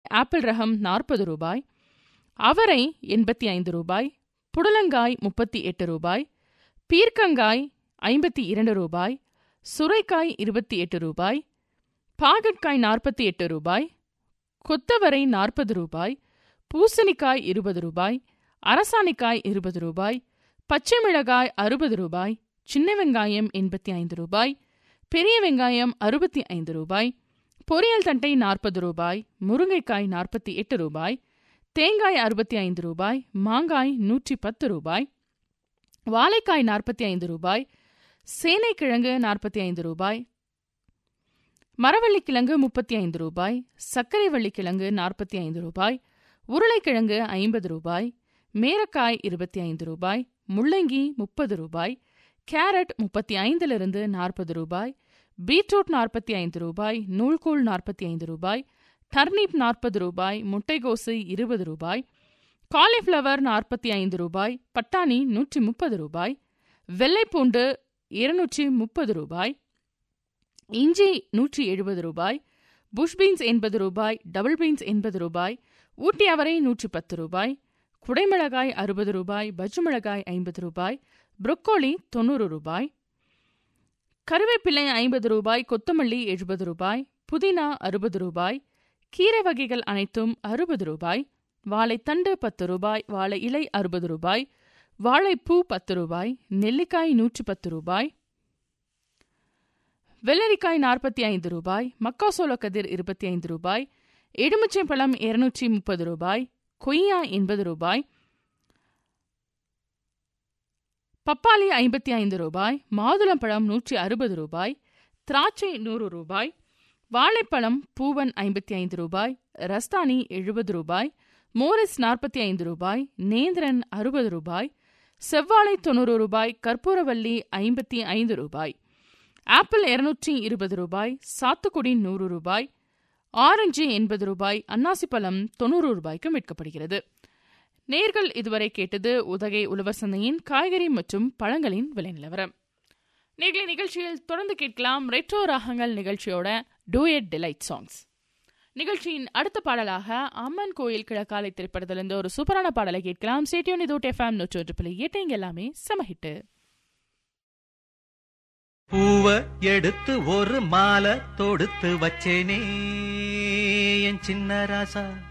apple ரகம் நாற்பது ரூபாய் அவரை எண்பத்தி ஐந்து ரூபாய் புடலங்காய் முப்பத்தி எட்டு ரூபாய் பீர்க்கங்காய் ஐம்பத்தி இரண்டு ரூபாய் சுரைக்காய் இருபத்தி எட்டு ரூபாய் பாகற்காய் நாற்பத்தி எட்டு ரூபாய் கொத்தவரை நாற்பது ரூபாய் பூசணிக்காய் இருபது ரூபாய் அரசாணிக்காய் இருபது ரூபாய் பச்சை மிளகாய் அறுபது ரூபாய் சின்ன வெங்காயம் எண்பத்தி ஐந்து ரூபாய் பெரிய வெங்காயம் அறுபத்தி ஐந்து ரூபாய் பொரியல் தட்டை நாற்பது ரூபாய் முருங்கைக்காய் நாற்பத்தி எட்டு ரூபாய் தேங்காய் அறுபத்தி ஐந்து ரூபாய் மாங்காய் நூற்றி பத்து ரூபாய் வாழைக்காய் நாற்பத்தி ஐந்து ரூபாய் சேனைக்கிழங்கு நாற்பத்தி ஐந்து ரூபாய் மரவள்ளிக்கிழங்கு முப்பத்தி ஐந்து ரூபாய் சர்க்கரை வள்ளிக்கிழங்கு நாற்பத்தி ஐந்து ரூபாய் உருளைக்கிழங்கு ஐம்பது ரூபாய் மேரக்காய் இருபத்தி ஐந்து ரூபாய் முள்ளங்கி முப்பது ரூபாய் கேரட் முப்பத்தி ஐந்திலிருந்து நாற்பது ரூபாய் பீட்ரூட் நாற்பத்தி ஐந்து ரூபாய் நூல்கூழ் நாற்பத்தி ஐந்து ரூபாய் டர்னிப் நாற்பது ரூபாய் முட்டைகோசு இருபது ரூபாய் காலிஃப்ளவர் நாற்பத்தி ஐந்து ரூபாய் பட்டாணி நூற்றி முப்பது ரூபாய் வெள்ளைப்பூண்டு இருநூற்றி முப்பது ரூபாய் இஞ்சி நூற்றி எழுபது ரூபாய் புஷ் பீன்ஸ் எண்பது ரூபாய் டபுள் பீன்ஸ் எண்பது ரூபாய் ஊட்டி அவரை நூற்றி பத்து ரூபாய் குடைமிளகாய் அறுபது ரூபாய் பஜ்ஜு மிளகாய் ஐம்பது ரூபாய் புரொக்கோலி தொண்ணூறு ரூபாய் கருவேப்பிலை ஐம்பது ரூபாய் கொத்தமல்லி எழுபது ரூபாய் புதினா அறுபது ரூபாய் கீரை வகைகள் அனைத்தும் அறுபது ரூபாய் வாழைத்தண்டு பத்து ரூபாய் வாழை இலை அறுபது ரூபாய் வாழைப்பூ பத்து ரூபாய் நெல்லிக்காய் நூற்றி பத்து ரூபாய் வெள்ளரிக்காய் நாற்பத்தி ஐந்து ரூபாய் மக்காசோள கதிர் இருபத்தி ஐந்து ரூபாய் எலுமிச்சை பழம் இருநூற்றி முப்பது ரூபாய் கொய்யா எண்பது ரூபாய் பப்பாளி ஐம்பத்தி ஐந்து ரூபாய் மாதுளம்பழம் நூற்றி அறுபது ரூபாய் திராட்சை நூறு ரூபாய் வாழைப்பழம் பூவன் ஐம்பத்தி ஐந்து ரூபாய் ரஸ்தானி எழுபது ரூபாய் மோரிஸ் நாற்பத்தி ஐந்து ரூபாய் நேந்திரன் அறுபது ரூபாய் செவ்வாழை தொண்ணூறு ரூபாய் கற்பூரவல்லி ஐம்பத்தி ஐந்து ரூபாய் ஆப்பிள் இருநூற்றி இருபது ரூபாய் சாத்துக்குடி நூறு ரூபாய் ஆரஞ்சு எண்பது ரூபாய் அன்னாசிப்பழம் தொண்ணூறு ரூபாய்க்கு விற்கப்படுகிறது நேர்கள் இதுவரை கேட்டது உதகை உழவர் சந்தையின் காய்கறி மற்றும் பழங்களின் விலை நிலவரம் நேர்களை நிகழ்ச்சியில் தொடர்ந்து கேட்கலாம் ரெட்ரோ ராகங்கள் நிகழ்ச்சியோட டூயட் டிலைட் சாங்ஸ் நிகழ்ச்சியின் அடுத்த பாடலாக அம்மன் கோயில் கிழக்காலை திரைப்படத்திலிருந்து ஒரு சூப்பரான பாடலை கேட்கலாம் சேட்டியோன் இதோ எஃப்எம் நூற்றி ஒன்று புள்ளி எட்டு இங்க எல்லாமே செமஹிட்டு பூவ எடுத்து ஒரு மாலை தொடுத்து வச்சேனே என் சின்ன ராசா